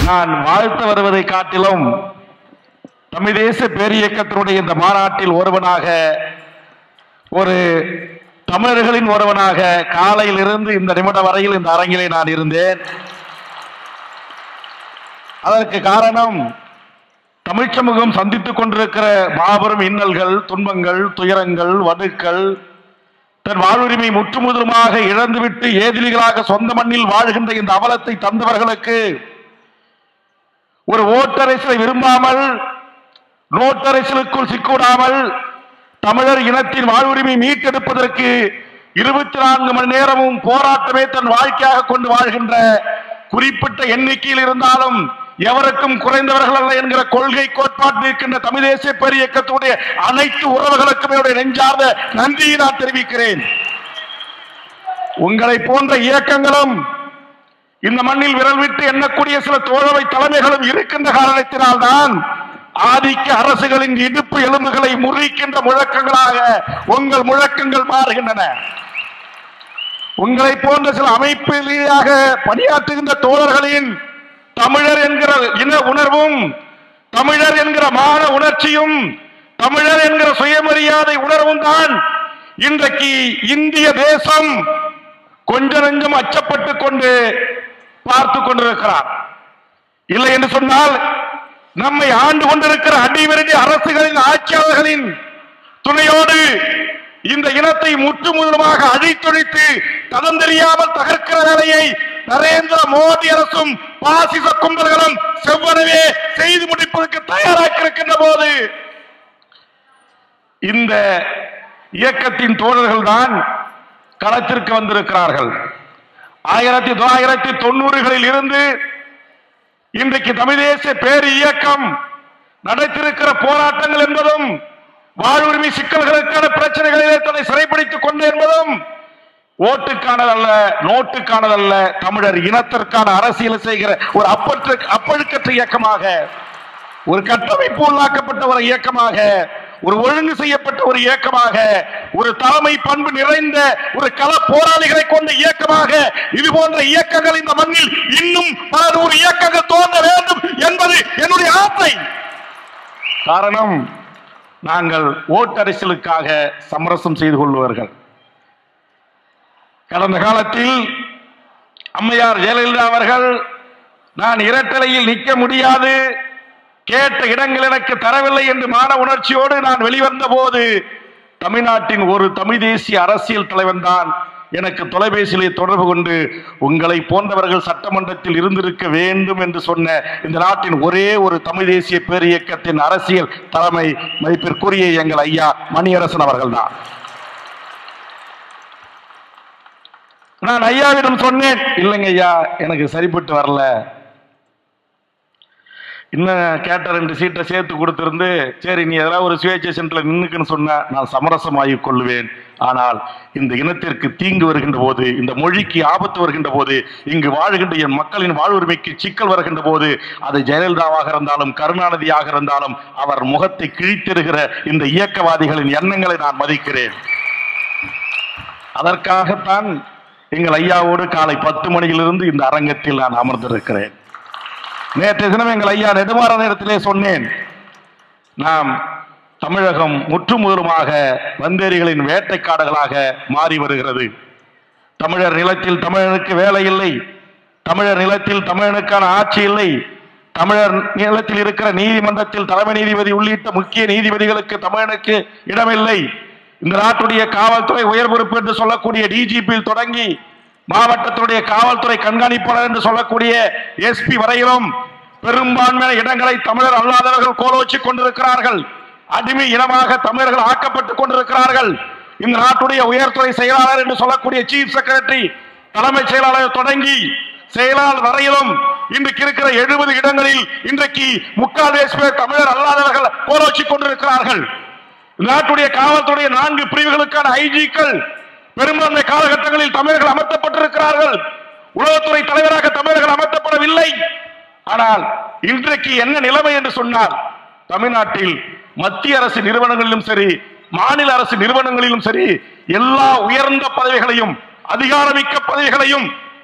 நான் வாழ்த்து வருவதை காட்டிலும் தமிழ் தேச பேரியக்கத்தினுடைய இந்த மாநாட்டில் ஒருவனாக ஒரு தமிழர்களின் ஒருவனாக காலையிலிருந்து இந்த நிமிடம் வரையில் இந்த அரங்கிலே நான் இருந்தேன் அதற்கு காரணம் தமிழ் சமூகம் சந்தித்துக் கொண்டிருக்கிற மாபெரும் இன்னல்கள் துன்பங்கள் துயரங்கள் வடுக்கள் தன் வாழ்வுரிமை முற்றுமுதலுமாக இழந்துவிட்டு ஏதிலிகளாக சொந்த மண்ணில் வாழ்கின்ற இந்த அவலத்தை தந்தவர்களுக்கு ஒரு ஓட்டரசியலை விரும்பாமல் நோட்டரசியலுக்குள் சிக்கூடாமல் தமிழர் இனத்தின் வாழ்வுரிமை மீட்டெடுப்பதற்கு இருபத்தி நான்கு மணி நேரமும் போராட்டமே தன் வாழ்க்கையாக கொண்டு வாழ்கின்ற குறிப்பிட்ட எண்ணிக்கையில் இருந்தாலும் எவருக்கும் குறைந்தவர்கள் அல்ல என்கிற கொள்கை கோட்பாட்டில் இருக்கின்ற தமிழ் தேசிய பேரியக்கத்துடைய அனைத்து உறவுகளுக்கும் என்னுடைய நெஞ்சார்ந்த நன்றியை நான் தெரிவிக்கிறேன் உங்களை போன்ற இயக்கங்களும் இந்த மண்ணில் விரல் விட்டு எண்ணக்கூடிய சில தோழமை தலைமைகளும் இருக்கின்ற காரணத்தினால்தான் ஆதிக்க அரசுகளின் இடுப்பு எலும்புகளை முறிக்கின்ற முழக்கங்களாக உங்கள் முழக்கங்கள் மாறுகின்றன உங்களை போன்ற சில அமைப்பிலேயாக பணியாற்றுகின்ற தோழர்களின் தமிழர் என்கிற இன உணர்வும் தமிழர் என்கிற மான உணர்ச்சியும் தமிழர் என்கிற சுயமரியாதை உணர்வும் தான் இன்றைக்கு இந்திய தேசம் கொஞ்ச நெஞ்சம் அச்சப்பட்டு கொண்டு பார்த்து கொண்டிருக்கிறார் இல்லை என்று சொன்னால் நம்மை ஆண்டு கொண்டிருக்கிற அடிவிரடி அரசுகளின் ஆட்சியாளர்களின் துணையோடு இந்த இனத்தை முற்று முழுவதுமாக அழித்தொழித்து தடம் தெரியாமல் தகர்க்கிற வேலையை நரேந்திர மோடி அரசும் பாசிச கும்பல்களும் செவ்வனவே செய்து முடிப்பதற்கு தயாராக இருக்கின்ற போது இந்த இயக்கத்தின் தோழர்கள் தான் களத்திற்கு வந்திருக்கிறார்கள் ஆயிரத்தி தொள்ளாயிரத்தி தொண்ணூறுகளில் இருந்து இன்றைக்கு தமிழ் தேசிய பேர் இயக்கம் நடத்திருக்கிற போராட்டங்கள் என்பதும் வாழ்வுரிமை சிக்கல்களுக்கான பிரச்சனைகளிலே தன்னை சிறைப்பிடித்துக் கொண்டு என்பதும் ஓட்டுக்கானதல்ல நோட்டுக்கானதல்ல தமிழர் இனத்திற்கான அரசியல் செய்கிற ஒரு அப்பற்ற அப்பழுக்கற்ற இயக்கமாக ஒரு கட்டமைப்பு உள்ளாக்கப்பட்ட ஒரு இயக்கமாக ஒரு ஒழுங்கு செய்யப்பட்ட ஒரு இயக்கமாக ஒரு தலைமை பண்பு நிறைந்த ஒரு கள போராளிகளை கொண்ட இயக்கமாக இது போன்ற இயக்கங்கள் இந்த மண்ணில் இன்னும் பல நூறு இயக்கங்கள் தோன்ற வேண்டும் என்பது என்னுடைய ஆசை காரணம் நாங்கள் ஓட்டரசியலுக்காக சமரசம் செய்து கொள்வார்கள் கடந்த காலத்தில் அம்மையார் ஜெயலலிதா அவர்கள் நான் இரட்டலையில் நிற்க முடியாது கேட்ட இடங்கள் எனக்கு தரவில்லை என்று மான உணர்ச்சியோடு நான் வெளிவந்த போது தமிழ்நாட்டின் ஒரு தமிழ் தேசிய அரசியல் தலைவன் தான் எனக்கு தொலைபேசியிலே தொடர்பு கொண்டு உங்களை போன்றவர்கள் சட்டமன்றத்தில் இருந்திருக்க வேண்டும் என்று சொன்ன இந்த நாட்டின் ஒரே ஒரு தமிழ் தேசிய பேரியக்கத்தின் அரசியல் தலைமை மதிப்பிற்குரிய எங்கள் ஐயா மணியரசன் அவர்கள்தான் நான் ஐயாவிடம் சொன்னேன் இல்லைங்க ஐயா எனக்கு சரிப்பட்டு வரல இன்னும் கேட்ட ரெண்டு சீட்டை சேர்த்து கொடுத்திருந்து சரி நீ ஏதாவது ஒரு சுயேட்சை சென்டர்ல நின்னுக்குன்னு சொன்ன நான் சமரசமாகிக் கொள்வேன் ஆனால் இந்த இனத்திற்கு தீங்கு வருகின்ற போது இந்த மொழிக்கு ஆபத்து வருகின்ற போது இங்கு வாழ்கின்ற என் மக்களின் வாழ்வுரிமைக்கு சிக்கல் வருகின்ற போது அது ஜெயலலிதாவாக இருந்தாலும் கருணாநிதியாக இருந்தாலும் அவர் முகத்தை கிழித்திருக்கிற இந்த இயக்கவாதிகளின் எண்ணங்களை நான் மதிக்கிறேன் அதற்காகத்தான் எங்கள் ஐயாவோடு காலை பத்து மணியிலிருந்து இந்த அரங்கத்தில் நான் அமர்ந்திருக்கிறேன் நேற்றைய தினம் எங்கள் ஐயா நெடுமாற நேரத்திலே சொன்னேன் நாம் தமிழகம் முற்றுமுதலுமாக வந்தேரிகளின் வேட்டைக்காடுகளாக மாறி வருகிறது தமிழர் நிலத்தில் தமிழனுக்கு வேலை இல்லை தமிழர் நிலத்தில் தமிழனுக்கான ஆட்சி இல்லை தமிழர் நிலத்தில் இருக்கிற நீதிமன்றத்தில் தலைமை நீதிபதி உள்ளிட்ட முக்கிய நீதிபதிகளுக்கு தமிழனுக்கு இடமில்லை இந்த நாட்டுடைய காவல்துறை உயர் பொறுப்பு என்று சொல்லக்கூடிய டிஜிபியில் தொடங்கி மாவட்டத்துடைய காவல்துறை கண்காணிப்பாளர் என்று சொல்லக்கூடிய எஸ்பி வரையிலும் பெரும்பான்மையான இடங்களை தமிழர் அல்லாதவர்கள் கோலோச்சிக் கொண்டிருக்கிறார்கள் அடிமை இனமாக தமிழர்கள் ஆக்கப்பட்டுக் கொண்டிருக்கிறார்கள் இந்த நாட்டுடைய உயர்துறை செயலாளர் என்று சொல்லக்கூடிய சீஃப் செக்ரட்டரி தலைமைச் செயலாளர் தொடங்கி செயலாளர் வரையிலும் இன்றைக்கு இருக்கிற எழுபது இடங்களில் இன்றைக்கு முக்கால் வயசு பேர் தமிழர் அல்லாதவர்கள் கோலோச்சிக் கொண்டிருக்கிறார்கள் இந்த நாட்டுடைய காவல்துறை நான்கு பிரிவுகளுக்கான ஐஜிக்கள் பெரும்பான்மை காலகட்டங்களில் தமிழர்கள் அமர்த்தப்பட்டிருக்கிறார்கள் உளவுத்துறை தலைவராக தமிழர்கள் அமர்த்தப்படவில்லை ஆனால் இன்றைக்கு என்ன நிலைமை என்று சொன்னால் தமிழ்நாட்டில் மத்திய அரசு நிறுவனங்களிலும் சரி மாநில அரசு நிறுவனங்களிலும் சரி எல்லா உயர்ந்த பதவிகளையும் அதிகாரமிக்க பதவிகளையும்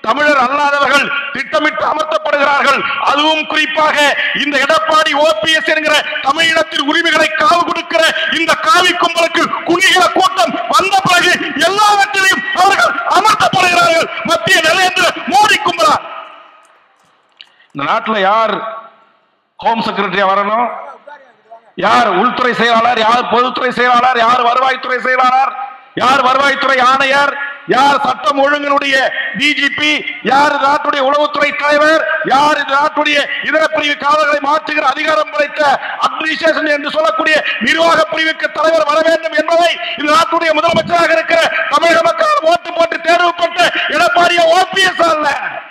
தமிழர் அல்லாதவர்கள் திட்டமிட்டு அமர்த்தப்படுகிறார்கள் அதுவும் குறிப்பாக இந்த எடப்பாடி ஓபிஎஸ் என்கிற தமிழினத்தின் உரிமைகளை காவு கொடுக்கிற இந்த காவி கும்பலுக்கு குறுகிய கூட்டம் வந்த பிறகு எல்லாவற்றிலையும் அவர்கள் அமர்த்தப்படுகிறார்கள் மத்திய நரேந்திர மோடி கும்பலா இந்த நாட்டுல யார் ஹோம் செக்ரட்டரியா வரணும் யார் உள்துறை செயலாளர் யார் பொதுத்துறை செயலாளர் யார் வருவாய்த்துறை செயலாளர் யார் வருவாய்த்துறை ஆணையர் யார் சட்டம் ஒழுங்கினுடைய டிஜிபி யார் இந்த நாட்டுடைய உளவுத்துறை தலைவர் யார் இந்த நாட்டுடைய இதர பிரிவு காவல்களை மாற்றுகிற அதிகாரம் படைத்த அட்மினிஸ்ட்ரேஷன் என்று சொல்லக்கூடிய நிர்வாக பிரிவுக்கு தலைவர் வர வேண்டும் என்பதை இந்த நாட்டுடைய முதலமைச்சராக இருக்கிற தமிழக மக்களால் ஓட்டு போட்டு தேர்வு பெற்ற எடப்பாடிய ஓபிஎஸ் அல்ல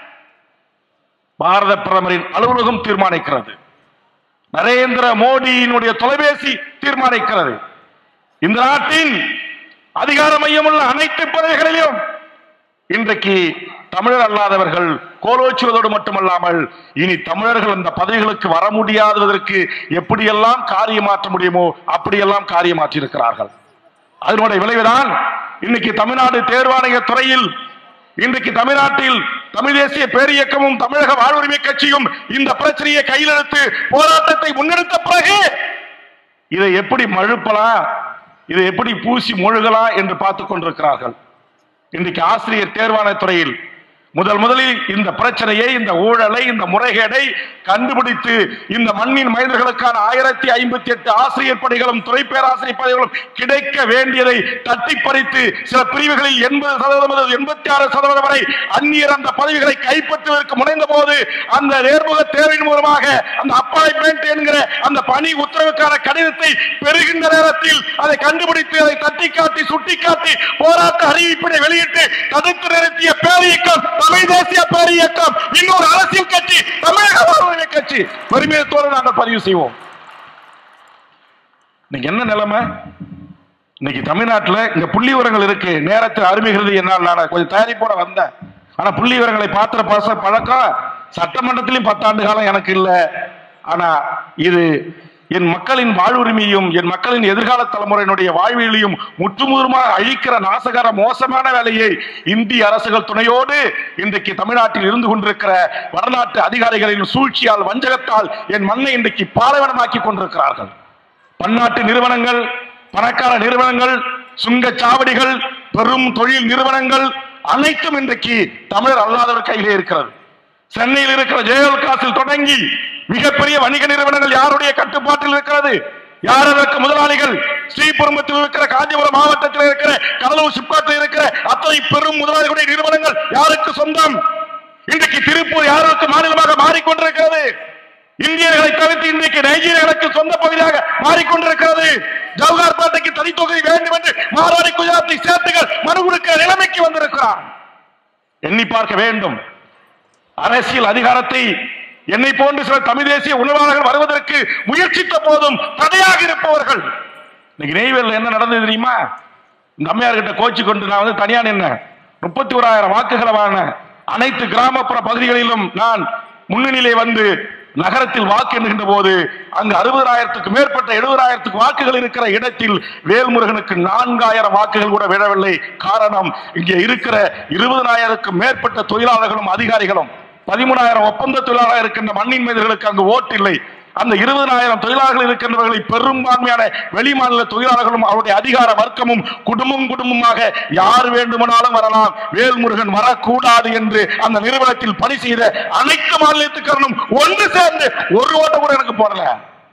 பாரத பிரதமரின் அலுவலகம் தீர்மானிக்கிறது நரேந்திர மோடியினுடைய தொலைபேசி தீர்மானிக்கிறது இந்த நாட்டின் அதிகார மையம் உள்ள அனைத்து பதவிகளிலும் இன்றைக்கு தமிழர் அல்லாதவர்கள் கோலோச்சுவதோடு மட்டுமல்லாமல் இனி தமிழர்கள் அந்த பதவிகளுக்கு வர முடியாததற்கு எப்படியெல்லாம் காரியமாற்ற முடியுமோ அப்படியெல்லாம் காரியமாற்றி இருக்கிறார்கள் அதனுடைய விளைவுதான் இன்னைக்கு தமிழ்நாடு தேர்வாணைய துறையில் இன்றைக்கு தமிழ்நாட்டில் தமிழ் தேசிய பேரியக்கமும் தமிழக வாழ்வுரிமை கட்சியும் இந்த பிரச்சனையை கையில் எடுத்து போராட்டத்தை முன்னெடுத்த பிறகு இதை எப்படி மழுப்பலாம் இதை எப்படி பூசி மொழுகலாம் என்று பார்த்துக் கொண்டிருக்கிறார்கள் இன்றைக்கு ஆசிரியர் தேர்வாண துறையில் முதல் முதலில் இந்த பிரச்சனையை இந்த ஊழலை இந்த முறைகேடை கண்டுபிடித்து இந்த மண்ணின் மைந்தர்களுக்கான ஆயிரத்தி ஐம்பத்தி எட்டு ஆசிரியர் பணிகளும் துறை பேராசிரியர் பணிகளும் கிடைக்க வேண்டியதை தட்டி பறித்து சில பிரிவுகளில் எண்பது சதவீதம் முதல் எண்பத்தி ஆறு சதவீதம் வரை அந்நியர் அந்த பதவிகளை கைப்பற்றுவதற்கு முனைந்த போது அந்த நேர்முக தேர்வின் மூலமாக அந்த அப்பாயின்மெண்ட் என்கிற அந்த பணி உத்தரவுக்கான கடிதத்தை பெறுகின்ற நேரத்தில் அதை கண்டுபிடித்து அதை தட்டி காட்டி சுட்டி காட்டி போராட்ட அறிவிப்பினை வெளியிட்டு தடுத்து நிறுத்திய பேரியக்கம் தமிழ் தேசிய பேரியக்கம் இன்னொரு அரசியல் கட்சி தமிழக வாழ்வுரிமை கட்சி பெருமிதத்தோடு நாங்கள் பதிவு செய்வோம் இன்னைக்கு என்ன நிலைமை இன்னைக்கு தமிழ்நாட்டுல இங்க புள்ளி விவரங்கள் இருக்கு நேரத்தில் அருமைகிறது என்னால் நான் கொஞ்சம் தயாரிப்போட வந்தேன் ஆனா புள்ளி விவரங்களை பாத்திர பாச பழக்கம் சட்டமன்றத்திலும் பத்தாண்டு காலம் எனக்கு இல்லை ஆனா இது என் மக்களின் வாழ்வுரிமையும் என் மக்களின் எதிர்கால தலைமுறையினுடைய வாழ்வியலையும் முற்றுமுழுமாக அழிக்கிற நாசகர மோசமான வேலையை இந்திய அரசுகள் துணையோடு இன்றைக்கு தமிழ்நாட்டில் இருந்து கொண்டிருக்கிற வடநாட்டு அதிகாரிகளின் சூழ்ச்சியால் வஞ்சகத்தால் என் மண்ணை இன்றைக்கு பாலைவனமாக்கி கொண்டிருக்கிறார்கள் பன்னாட்டு நிறுவனங்கள் பணக்கார நிறுவனங்கள் சுங்கச் சாவடிகள் பெரும் தொழில் நிறுவனங்கள் அனைத்தும் இன்றைக்கு தமிழர் அல்லாதவர் கையிலே இருக்கிறது சென்னையில் இருக்கிற ஜெயலல் காசில் தொடங்கி மிகப்பெரிய வணிக நிறுவனங்கள் யாருடைய கட்டுப்பாட்டில் இருக்கிறது யார் அதற்கு முதலாளிகள் ஸ்ரீபெரும்புத்தில் இருக்கிற காஞ்சிபுரம் மாவட்டத்தில் இருக்கிற கடலூர் சிப்காட்டில் இருக்கிற அத்தனை பெரும் முதலாளிகளுடைய நிறுவனங்கள் யாருக்கு சொந்தம் இன்றைக்கு திருப்பூர் யாருக்கு மாநிலமாக மாறிக்கொண்டிருக்கிறது இந்தியர்களை தவிர்த்து இன்றைக்கு நைஜீரியர்களுக்கு சொந்த பகுதியாக மாறிக்கொண்டிருக்கிறது ஜவஹர் பேட்டைக்கு தனி தொகுதி வேண்டும் என்று மாறாடி குஜராத்தை சேர்த்துகள் மனு கொடுக்கிற நிலைமைக்கு வந்திருக்கிறார் எண்ணி பார்க்க வேண்டும் அரசியல் அதிகாரத்தை என்னை போன்று சில தமிழ் தேசிய உணவாளர்கள் வருவதற்கு முயற்சித்த போதும் தடையாக இருப்பவர்கள் இன்னைக்கு நெய்வேலியில் என்ன நடந்தது தெரியுமா இந்த அம்மையார் கிட்ட கோச்சு கொண்டு நான் வந்து தனியா நின்னேன் முப்பத்தி ஓராயிரம் வாக்குகளை வாங்கினேன் அனைத்து கிராமப்புற பகுதிகளிலும் நான் முன்னணியிலே வந்து நகரத்தில் வாக்கு எண்ணுகின்ற போது அங்கு அறுபதாயிரத்துக்கு மேற்பட்ட எழுபதாயிரத்துக்கு வாக்குகள் இருக்கிற இடத்தில் வேல்முருகனுக்கு நான்காயிரம் வாக்குகள் கூட விழவில்லை காரணம் இங்கே இருக்கிற இருபதனாயிரத்துக்கும் மேற்பட்ட தொழிலாளர்களும் அதிகாரிகளும் பதிமூணாயிரம் ஒப்பந்த தொழிலாளர் இருக்கின்ற மண்ணின் மீதர்களுக்கு அங்கு ஓட்டு இல்லை அந்த இருபதனாயிரம் தொழிலாளர்கள் இருக்கின்றவர்களை பெரும்பான்மையான வெளிமாநில தொழிலாளர்களும் அவருடைய அதிகார வர்க்கமும் குடும்பம் குடும்பமாக யார் வேண்டுமானாலும் வரலாம் வேல்முருகன் வரக்கூடாது என்று அந்த நிறுவனத்தில் பணி செய்த அனைத்து மாநிலத்துக்காரனும் ஒன்று சேர்ந்து ஒரு ஓட்ட கூட எனக்கு போடல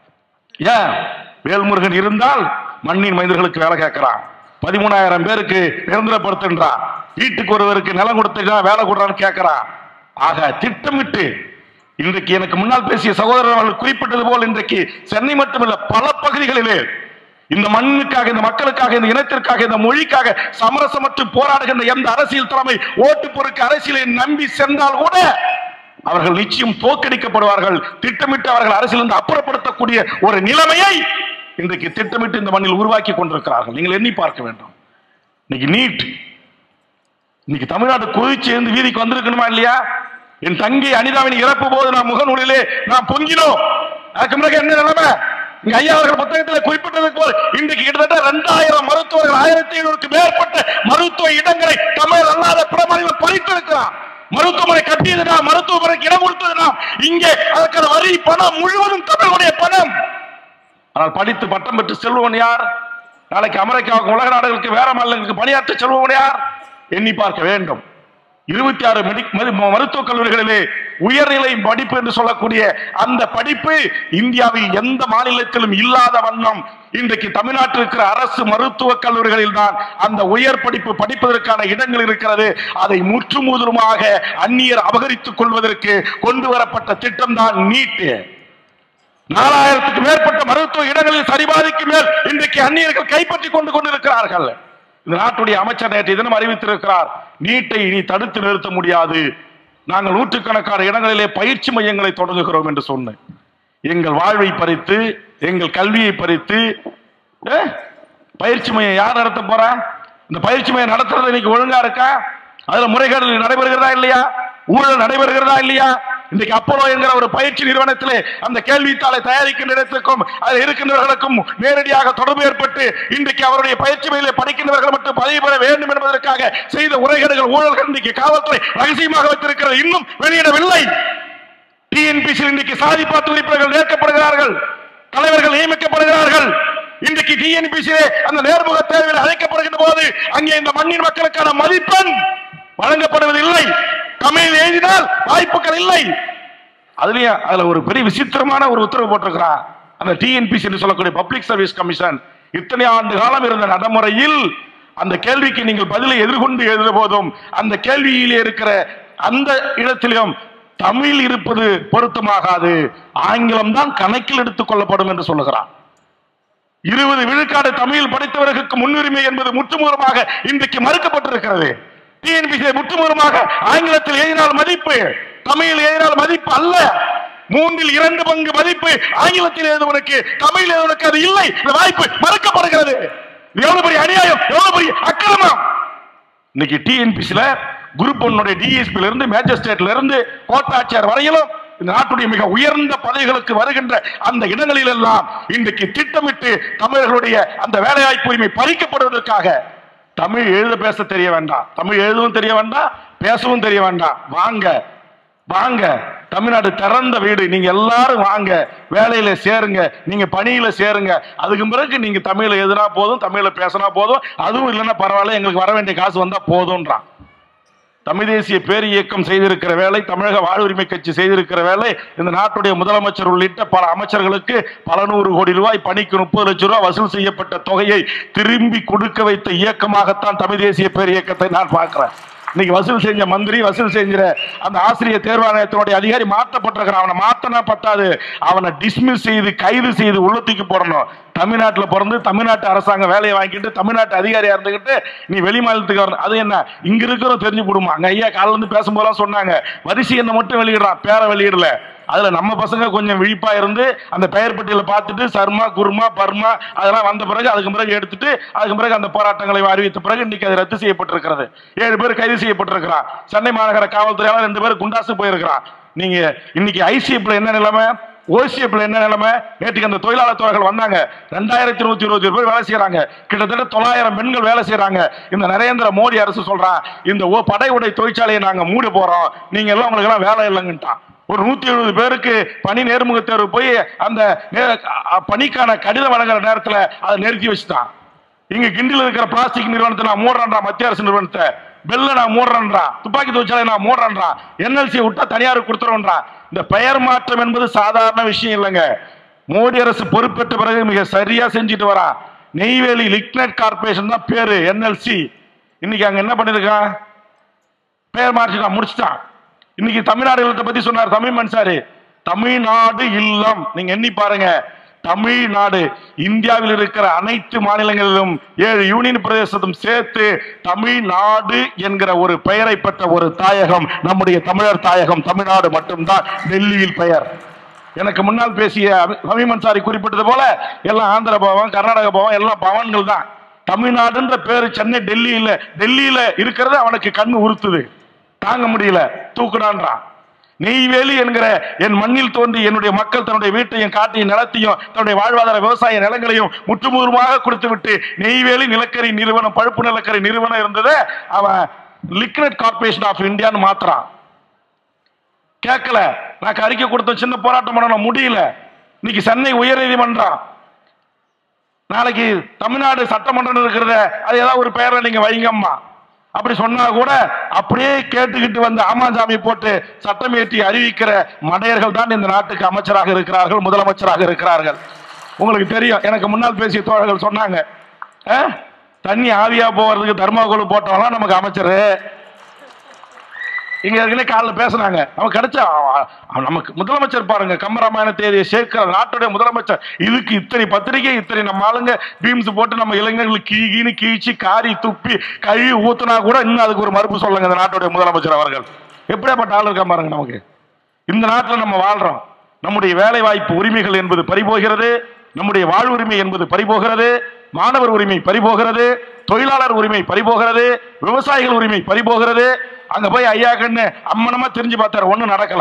ஏன் வேல்முருகன் இருந்தால் மண்ணின் மனிதர்களுக்கு வேலை கேட்கிறான் பதிமூணாயிரம் பேருக்கு நிரந்தரப்படுத்துன்றான் வீட்டுக்கு ஒருவருக்கு நிலம் கொடுத்துக்கா வேலை கொடுறான்னு கேட்கிறான் ஆக திட்டமிட்டு இன்றைக்கு எனக்கு முன்னால் பேசிய சகோதரர் அவர்கள் குறிப்பிட்டது போல் இன்றைக்கு சென்னை மட்டுமல்ல பல பகுதிகளிலே இந்த மண்ணுக்காக இந்த மக்களுக்காக இந்த இனத்திற்காக இந்த மொழிக்காக சமரசமற்று போராடுகின்ற எந்த அரசியல் தலைமை ஓட்டு பொறுக்கு அரசியலை நம்பி சென்றால் கூட அவர்கள் நிச்சயம் தோற்கடிக்கப்படுவார்கள் திட்டமிட்டு அவர்கள் அரசியலிருந்து அப்புறப்படுத்தக்கூடிய ஒரு நிலைமையை இன்றைக்கு திட்டமிட்டு இந்த மண்ணில் உருவாக்கி கொண்டிருக்கிறார்கள் நீங்கள் எண்ணி பார்க்க வேண்டும் இன்னைக்கு நீட் இன்னைக்கு தமிழ்நாடு கொதிச்சு இருந்து வீதிக்கு வந்திருக்கணுமா இல்லையா என் தங்கை அனிதாவின் இறப்பு போது நான் முகநூலிலே நான் பொங்கினோம் அதுக்கு பிறகு என்ன நிலைமை இங்க ஐயா அவர்கள் புத்தகத்தில் குறிப்பிட்டது போல் இன்றைக்கு கிட்டத்தட்ட ரெண்டாயிரம் மருத்துவர்கள் ஆயிரத்தி ஐநூறுக்கு மேற்பட்ட மருத்துவ இடங்களை தமிழ் அல்லாத பிற மாநிலம் பறித்திருக்கிறார் மருத்துவமனை கட்டியது நாம் மருத்துவமனைக்கு இடம் கொடுத்தது நாம் இங்கே அதற்கான வரி பணம் முழுவதும் தமிழுடைய பணம் ஆனால் படித்து பட்டம் பெற்று செல்வன் யார் நாளைக்கு அமெரிக்காவுக்கு உலக நாடுகளுக்கு வேற மாநிலங்களுக்கு பணியாற்ற செல்வன் யார் எண்ணி பார்க்க வேண்டும் இருபத்தி ஆறு மருத்துவக் கல்லூரிகளிலே உயர்நிலை படிப்பு என்று சொல்லக்கூடிய அந்த படிப்பு இந்தியாவில் எந்த மாநிலத்திலும் இல்லாத வண்ணம் இன்றைக்கு தமிழ்நாட்டில் இருக்கிற அரசு மருத்துவக் கல்லூரிகளில் தான் அந்த உயர் படிப்பு படிப்பதற்கான இடங்கள் இருக்கிறது அதை முற்றுமுதலுமாக அந்நியர் அபகரித்துக் கொள்வதற்கு கொண்டு வரப்பட்ட திட்டம் தான் நீட்டு நாலாயிரத்துக்கு மேற்பட்ட மருத்துவ இடங்களில் சரிபாதிக்கு மேல் இன்றைக்கு அந்நியர்கள் கைப்பற்றி கொண்டு கொண்டிருக்கிறார்கள் இந்த நாட்டுடைய அமைச்சர் நேற்று தினம் அறிவித்திருக்கிறார் நீட்டை இனி தடுத்து நிறுத்த முடியாது நாங்கள் நூற்றுக்கணக்கான இடங்களிலே பயிற்சி மையங்களை தொடங்குகிறோம் என்று சொன்னேன் எங்கள் வாழ்வை பறித்து எங்கள் கல்வியை பறித்து ஏ, பயிற்சி மையம் யார் நடத்த போறா இந்த பயிற்சி மையம் நடத்துறது இன்னைக்கு ஒழுங்கா இருக்கா அதுல முறைகேடுகள் நடைபெறுகிறதா இல்லையா ஊழல் நடைபெறுகிறதா இல்லையா இன்றைக்கு அப்போலோ என்கிற ஒரு பயிற்சி நிறுவனத்திலே அந்த கேள்வித்தாளை தயாரிக்கின்ற இடத்திற்கும் அதில் இருக்கின்றவர்களுக்கும் நேரடியாக தொடர்பு ஏற்பட்டு இன்றைக்கு அவருடைய பயிற்சி மையிலே படிக்கின்றவர்கள் மட்டும் பதவி பெற வேண்டும் என்பதற்காக செய்த உரைகேடுகள் ஊழல்கள் இன்றைக்கு காவல்துறை ரகசியமாக வைத்திருக்கிறது இன்னும் வெளியிடவில்லை டிஎன்பிசி இன்றைக்கு சாதி பார்த்து உறுப்பினர்கள் நேர்க்கப்படுகிறார்கள் தலைவர்கள் நியமிக்கப்படுகிறார்கள் இன்றைக்கு டிஎன்பிசி அந்த நேர்முக தேர்வில் அழைக்கப்படுகின்ற போது அங்கே இந்த மண்ணின் மக்களுக்கான மதிப்பெண் வழங்கப்படுவதில்லை தமிழில் எழுதினால் வாய்ப்புகள் இல்லை அதுலயும் அதுல ஒரு பெரிய விசித்திரமான ஒரு உத்தரவு போட்டிருக்கிறார் அந்த டிஎன்பிசி என்று சொல்லக்கூடிய பப்ளிக் சர்வீஸ் கமிஷன் இத்தனை ஆண்டு காலம் இருந்த நடைமுறையில் அந்த கேள்விக்கு நீங்கள் பதிலை எதிர்கொண்டு எழுத போதும் அந்த கேள்வியிலே இருக்கிற அந்த இடத்திலும் தமிழ் இருப்பது பொருத்தமாகாது ஆங்கிலம் தான் கணக்கில் எடுத்துக் கொள்ளப்படும் என்று சொல்லுகிறார் இருபது விழுக்காடு தமிழில் படித்தவர்களுக்கு முன்னுரிமை என்பது முற்றுமுறமாக இன்றைக்கு மறுக்கப்பட்டிருக்கிறது டிஎன்பிசி முற்றுமுறமாக ஆங்கிலத்தில் எழுதினால் மதிப்பு தமிழில் எழுதினால் மதிப்பு அல்ல மூன்றில் இரண்டு பங்கு மதிப்பு ஆங்கிலத்தில் எழுதுவனுக்கு தமிழில் எழுதுவனுக்கு அது இல்லை இந்த வாய்ப்பு மறுக்கப்படுகிறது இது எவ்வளவு பெரிய அநியாயம் எவ்வளவு பெரிய அக்கிரமம் இன்னைக்கு டிஎன்பிசில குரூப் ஒன்னுடைய டிஎஸ்பில இருந்து மேஜிஸ்ட்ரேட்ல இருந்து கோட்டாட்சியர் வரையிலும் இந்த நாட்டுடைய மிக உயர்ந்த பதவிகளுக்கு வருகின்ற அந்த இடங்களில் எல்லாம் இன்றைக்கு திட்டமிட்டு தமிழர்களுடைய அந்த வேலைவாய்ப்பு உரிமை பறிக்கப்படுவதற்காக தமிழ் எழுத பேச தெரிய வேண்டாம் தமிழ் எழுதவும் தெரிய வேண்டாம் பேசவும் தெரிய வேண்டாம் வாங்க வாங்க தமிழ்நாடு திறந்த வீடு நீங்க எல்லாரும் வாங்க வேலையில சேருங்க நீங்க பணியில சேருங்க அதுக்கு பிறகு நீங்க தமிழ்ல எழுதினா போதும் தமிழ்ல பேசினா போதும் அதுவும் இல்லைன்னா பரவாயில்ல எங்களுக்கு வர வேண்டிய காசு வந்தா போதும்ன்றான் தமிழ் தேசிய பேர் இயக்கம் செய்திருக்கிற வேலை தமிழக வாழ்வுரிமை கட்சி செய்திருக்கிற வேலை இந்த நாட்டுடைய முதலமைச்சர் உள்ளிட்ட பல அமைச்சர்களுக்கு பல நூறு கோடி ரூபாய் பணிக்கு முப்பது லட்சம் ரூபாய் வசூல் செய்யப்பட்ட தொகையை திரும்பி கொடுக்க வைத்த இயக்கமாகத்தான் தமிழ் தேசிய பேர் இயக்கத்தை நான் பார்க்கிறேன் இன்னைக்கு வசூல் செஞ்ச மந்திரி வசூல் செஞ்ச அந்த ஆசிரியர் தேர்வாணையத்தினுடைய அதிகாரி மாற்றப்பட்டிருக்கிறான் அவனை மாத்தனா பத்தாது அவனை டிஸ்மிஸ் செய்து கைது செய்து உள்ளத்துக்கு போடணும் தமிழ்நாட்டில் பிறந்து தமிழ்நாட்டு அரசாங்கம் வேலையை வாங்கிட்டு தமிழ்நாட்டு அதிகாரியா இருந்துகிட்டு நீ வெளி மாநிலத்துக்கு வரணும் அது என்ன இங்க இருக்கிறோம் தெரிஞ்சு கொடுமா அங்க ஐயா காலைல இருந்து பேசும்போதெல்லாம் சொன்னாங்க வரிசை என்ன மட்டும் வெளியிடுறான் பேரை வெளியிடல அதுல நம்ம பசங்க கொஞ்சம் விழிப்பா இருந்து அந்த பெயர் பட்டியலை பார்த்துட்டு சர்மா குருமா பர்மா அதெல்லாம் வந்த பிறகு அதுக்கு பிறகு எடுத்துட்டு அதுக்கு பிறகு அந்த போராட்டங்களை அறிவித்த பிறகு இன்னைக்கு அது ரத்து செய்யப்பட்டிருக்கிறது ஏழு பேர் கைது செய்யப்பட்டிருக்கிறான் சென்னை மாநகர காவல்துறையால ரெண்டு பேர் குண்டாசு போயிருக்கிறான் நீங்க இன்னைக்கு ஐசிஎஃப்ல என்ன நிலைமை ஓசிஎஃப்ல என்ன நிலைமை நேற்றுக்கு அந்த தொழிலாளர் தோழர்கள் வந்தாங்க ரெண்டாயிரத்தி நூத்தி இருபத்தி பேர் வேலை செய்யறாங்க கிட்டத்தட்ட தொள்ளாயிரம் பெண்கள் வேலை செய்யறாங்க இந்த நரேந்திர மோடி அரசு சொல்றான் இந்த ஓ படை உடை தொழிற்சாலையை நாங்க மூட போறோம் நீங்க எல்லாம் உங்களுக்கு எல்லாம் வேலை இல்லைங்கன்ட்டான் ஒரு நூத்தி எழுபது பேருக்கு பணி நேர்முக தேர்வு போய் அந்த நே- அ- பணிக்கான கடிதம் வழங்குற நேரத்துல அதை நிறுத்தி வச்சுட்டான் இங்க கிண்டில இருக்கிற பிளாஸ்டிக் நிறுவனத்தை நான் மூடுறேன்டா மத்திய அரசு நிறுவனத்தை பெல்ல நான் மூடுறேன்றான் துப்பாக்கி தொழிற்சாலை நான் மூடுறேன்றான் என்எல்சி விட்டா தனியாருக்கு கொடுத்துருவோன்றான் இந்த பெயர் மாற்றம் என்பது சாதாரண விஷயம் இல்லைங்க மோடி அரசு பொறுப்பேற்ற பிறகு மிக சரியா செஞ்சுட்டு வரா நெய்வேலி லிக்னைட் கார்பரேஷன் தான் பேரு என்எல்சி இன்னைக்கு அங்க என்ன பண்ணிருக்கான் பெயர் மாற்றிட்டான் முடிச்சிட்டான் இன்னைக்கு தமிழ்நாடு இல்லத்தை பத்தி சொன்னார் தமிழ் மன்சாரு தமிழ்நாடு இல்லம் நீங்க எண்ணி பாருங்க தமிழ்நாடு இந்தியாவில் இருக்கிற அனைத்து மாநிலங்களிலும் ஏழு யூனியன் பிரதேசத்தும் சேர்த்து தமிழ்நாடு என்கிற ஒரு பெயரை பெற்ற ஒரு தாயகம் நம்முடைய தமிழர் தாயகம் தமிழ்நாடு மட்டும்தான் டெல்லியில் பெயர் எனக்கு முன்னால் பேசிய அபி- ரவி மன்சாரி குறிப்பிட்டது போல எல்லாம் ஆந்திர பவன் கர்நாடக பவன் எல்லாம் பவன்கள் தான் தமிழ்நாடுன்ற பேரு சென்னை டெல்லியில டெல்லியில இருக்கிறது அவனுக்கு கண்ணு உறுத்துது தாங்க முடியல தூக்குடான்றான் நெய்வேலி என்கிற என் மண்ணில் தோன்றி என்னுடைய மக்கள் தன்னுடைய வீட்டையும் காட்டையும் நிலத்தையும் தன்னுடைய வாழ்வாதார விவசாய நிலங்களையும் முற்றுமுழுமாக கொடுத்து விட்டு நெய்வேலி நிலக்கரி நிறுவனம் பழுப்பு நிலக்கரி நிறுவனம் இருந்ததை அவன் லிக்னட் கார்பரேஷன் ஆஃப் இந்தியான்னு மாத்துறான் கேட்கல நான் அறிக்கை கொடுத்த சின்ன போராட்டம் பண்ண முடியல இன்னைக்கு சென்னை உயர்நீதிமன்றம் நாளைக்கு தமிழ்நாடு சட்டமன்றம் இருக்கிறத அது ஏதாவது ஒரு பெயரை நீங்க வைங்கம்மா அப்படி சொன்னா கூட அப்படியே கேட்டுக்கிட்டு வந்து ஆமாஞ்சாமி போட்டு சட்டம் இயற்றி அறிவிக்கிற மடையர்கள் தான் இந்த நாட்டுக்கு அமைச்சராக இருக்கிறார்கள் முதலமைச்சராக இருக்கிறார்கள் உங்களுக்கு தெரியும் எனக்கு முன்னால் பேசிய தோழர்கள் சொன்னாங்க ஆ? தண்ணி ஆவியா போறதுக்கு தர்மாகோல் போட்டவங்களாம் நமக்கு அமைச்சரு இங்க ஏற்கனவே காலைல பேசுனாங்க நமக்கு கிடைச்ச அவ- அவ- நமக்கு முதலமைச்சர் பாருங்க கம்பராமாயண தேதியை சேர்க்கிற நாட்டுடைய முதலமைச்சர் இதுக்கு இத்தனை பத்திரிகை இத்தனை நம்ம ஆளுங்க பீம்ஸ் போட்டு நம்ம இளைஞர்களுக்கு கீ கீனு கீழ்ச்சி காரி துப்பி கழுவி ஊத்துனா கூட இன்னும் அதுக்கு ஒரு மறுப்பு சொல்லுங்க இந்த நாட்டுடைய முதலமைச்சர் அவர்கள் எப்படியாப்பட்ட ஆள் இருக்கா பாருங்க நமக்கு இந்த நாட்டில் நம்ம வாழ்றோம் நம்முடைய வேலை வாய்ப்பு உரிமைகள் என்பது பறிபோகிறது நம்முடைய வாழ்வுரிமை என்பது பறிபோகிறது மாணவர் உரிமை பறிபோகிறது தொழிலாளர் உரிமை பறிபோகிறது விவசாயிகள் உரிமை பறிபோகிறது அங்க போய் ஐயா கண்ணு அம்மனமா தெரிஞ்சு பார்த்தாரு ஒண்ணும் நடக்கல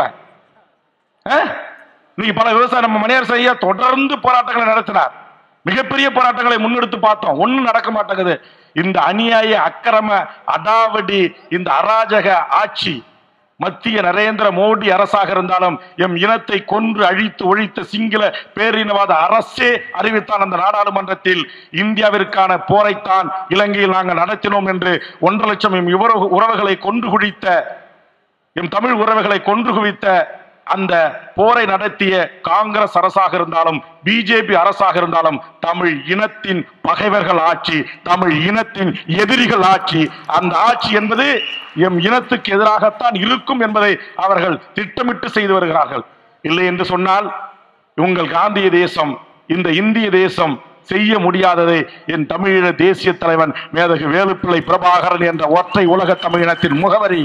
ஆ? இன்னைக்கு பல விவசாய நம்ம மணியரசு ஐயா தொடர்ந்து போராட்டங்களை நடத்தினார் மிகப்பெரிய போராட்டங்களை முன்னெடுத்து பார்த்தோம் ஒண்ணும் நடக்க மாட்டேங்குது இந்த அநியாய அக்கிரம அடாவடி இந்த அராஜக ஆட்சி மத்திய நரேந்திர மோடி அரசாக இருந்தாலும் எம் இனத்தை கொன்று அழித்து ஒழித்த சிங்கள பேரினவாத அரசே அறிவித்தான் அந்த நாடாளுமன்றத்தில் இந்தியாவிற்கான போரைத்தான் இலங்கையில் நாங்கள் நடத்தினோம் என்று ஒன்றரை லட்சம் எம் உறவு- உறவுகளை கொன்று குடித்த எம் தமிழ் உறவுகளை கொன்று குவித்த அந்த போரை நடத்திய காங்கிரஸ் அரசாக இருந்தாலும் பிஜேபி அரசாக இருந்தாலும் தமிழ் இனத்தின் பகைவர்கள் ஆட்சி தமிழ் இனத்தின் எதிரிகள் ஆட்சி அந்த ஆட்சி என்பது எம் இனத்துக்கு எதிராகத்தான் இருக்கும் என்பதை அவர்கள் திட்டமிட்டு செய்து வருகிறார்கள் இல்லை என்று சொன்னால் உங்கள் காந்திய தேசம் இந்த இந்திய தேசம் செய்ய முடியாததை என் தமிழீழ தேசிய தலைவன் மேதகு வேலுப்பிள்ளை பிரபாகரன் என்ற ஒற்றை உலக தமிழினத்தின் முகவரி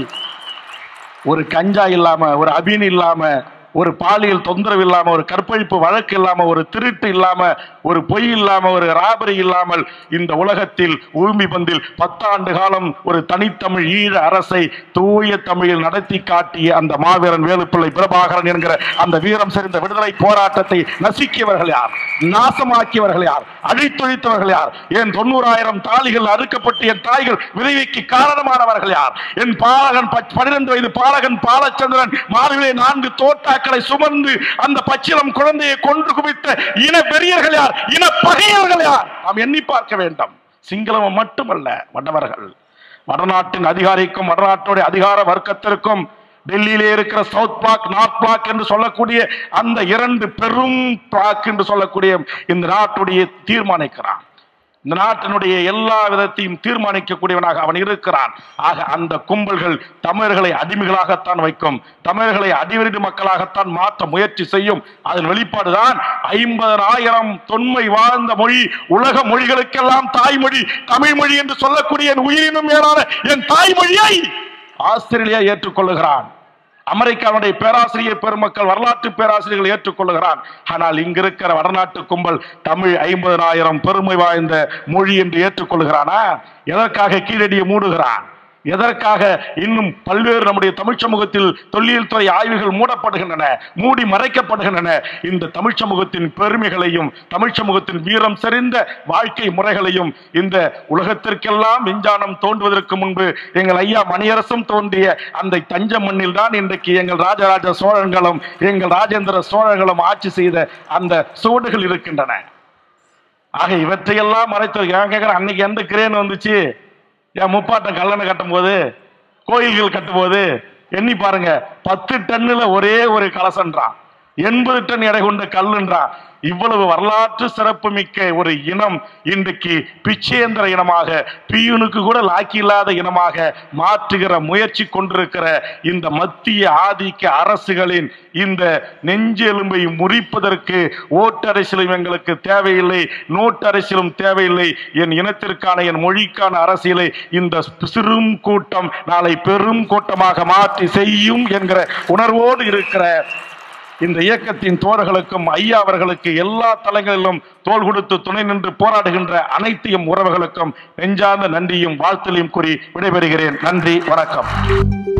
ஒரு கஞ்சா இல்லாம ஒரு அபின் இல்லாம ஒரு பாலியல் தொந்தரவு இல்லாம ஒரு கற்பழிப்பு வழக்கு இல்லாம ஒரு திருட்டு இல்லாம ஒரு பொய் இல்லாம ஒரு ராபரி இல்லாமல் இந்த உலகத்தில் ஊமி பந்தில் பத்தாண்டு காலம் ஒரு தனித்தமிழ் ஈழ அரசை தூய தமிழில் நடத்தி காட்டிய அந்த மாவீரன் வேலுப்பிள்ளை பிரபாகரன் என்கிற அந்த வீரம் செறிந்த விடுதலை போராட்டத்தை நசுக்கியவர்கள் யார் நாசமாக்கியவர்கள் யார் அழித்தொழித்தவர்கள் யார் என் தொண்ணூறாயிரம் தாலிகள் அறுக்கப்பட்டு என் தாய்கள் விரைவிக்கு காரணமானவர்கள் யார் என் பாலகன் பச்- பன்னிரண்டு வயது பாலகன் பாலச்சந்திரன் மார்பிலே நான்கு தோட்டாக்களை சுமந்து அந்த பச்சிலம் குழந்தையை கொன்று குவித்த இன வெறியர்கள் யார் இன பகையர்கள் யார் நாம் எண்ணி பார்க்க வேண்டும் சிங்களம் மட்டுமல்ல வடவர்கள் வடநாட்டின் அதிகாரிக்கும் வடநாட்டுடைய அதிகார வர்க்கத்திற்கும் டெல்லியிலே இருக்கிற சவுத் பிளாக் நார்த் பிளாக் என்று சொல்லக்கூடிய அந்த இரண்டு பெரும் பிளாக் என்று சொல்லக்கூடிய இந்த நாட்டுடைய தீர்மானிக்கிறான் இந்த நாட்டினுடைய எல்லா விதத்தையும் தீர்மானிக்கக்கூடியவனாக அவன் இருக்கிறான் ஆக அந்த கும்பல்கள் தமிழர்களை அடிமைகளாகத்தான் வைக்கும் தமிழர்களை அடிவருடி மக்களாகத்தான் மாற்ற முயற்சி செய்யும் அதன் வெளிப்பாடுதான் ஐம்பதனாயிரம் தொன்மை வாழ்ந்த மொழி உலக மொழிகளுக்கெல்லாம் தாய்மொழி தமிழ் மொழி என்று சொல்லக்கூடிய என் உயிரினும் மேலான என் தாய்மொழியை ஆஸ்திரேலியா ஏற்றுக்கொள்ளுகிறான் அமெரிக்காவுடைய பேராசிரியர் பெருமக்கள் வரலாற்று பேராசிரியர்கள் ஏற்றுக்கொள்ளுகிறான் ஆனால் இங்க இருக்கிற வடநாட்டு கும்பல் தமிழ் ஐம்பதனாயிரம் பெருமை வாய்ந்த மொழி என்று ஏற்றுக்கொள்ளுகிறானா எதற்காக கீழடியை மூடுகிறான் எதற்காக இன்னும் பல்வேறு நம்முடைய தமிழ் சமூகத்தில் தொல்லியல் துறை ஆய்வுகள் மூடப்படுகின்றன மூடி மறைக்கப்படுகின்றன இந்த தமிழ் சமூகத்தின் பெருமைகளையும் தமிழ் சமூகத்தின் வீரம் செறிந்த வாழ்க்கை முறைகளையும் இந்த உலகத்திற்கெல்லாம் விஞ்ஞானம் தோன்றுவதற்கு முன்பு எங்கள் ஐயா மணியரசும் தோன்றிய அந்த தஞ்ச மண்ணில் தான் இன்றைக்கு எங்கள் ராஜராஜ சோழர்களும் எங்கள் ராஜேந்திர சோழர்களும் ஆட்சி செய்த அந்த சுவடுகள் இருக்கின்றன ஆக இவற்றையெல்லாம் மறைத்து ஏன் கேட்குறேன் அன்னைக்கு எந்த கிரேன் வந்துச்சு என் முப்பாட்டம் கல்லணை கட்டும் போது கோயில்கள் கட்டும் போது எண்ணி பாருங்க பத்து டன்னுல ஒரே ஒரு கலசன்றான் எண்பது டன் எடை கொண்ட கல்லுன்றான் இவ்வளவு வரலாற்று சிறப்பு மிக்க ஒரு இனம் இன்றைக்கு பிச்சேந்திர இனமாக பியூனுக்கு கூட லாக்கி இல்லாத இனமாக மாற்றுகிற முயற்சி கொண்டிருக்கிற இந்த மத்திய ஆதிக்க அரசுகளின் இந்த நெஞ்செலும்பை முறிப்பதற்கு ஓட்டரசியலும் எங்களுக்கு தேவையில்லை நோட்டரசியலும் தேவையில்லை என் இனத்திற்கான என் மொழிக்கான அரசியலை இந்த சிறும் கூட்டம் நாளை பெரும் கூட்டமாக மாற்றி செய்யும் என்கிற உணர்வோடு இருக்கிற இந்த இயக்கத்தின் தோழர்களுக்கும் ஐயா அவர்களுக்கு எல்லா தளங்களிலும் தோள் கொடுத்து துணை நின்று போராடுகின்ற அனைத்தையும் உறவுகளுக்கும் நெஞ்சார்ந்த நன்றியும் வாழ்த்தலையும் கூறி விடைபெறுகிறேன் நன்றி வணக்கம்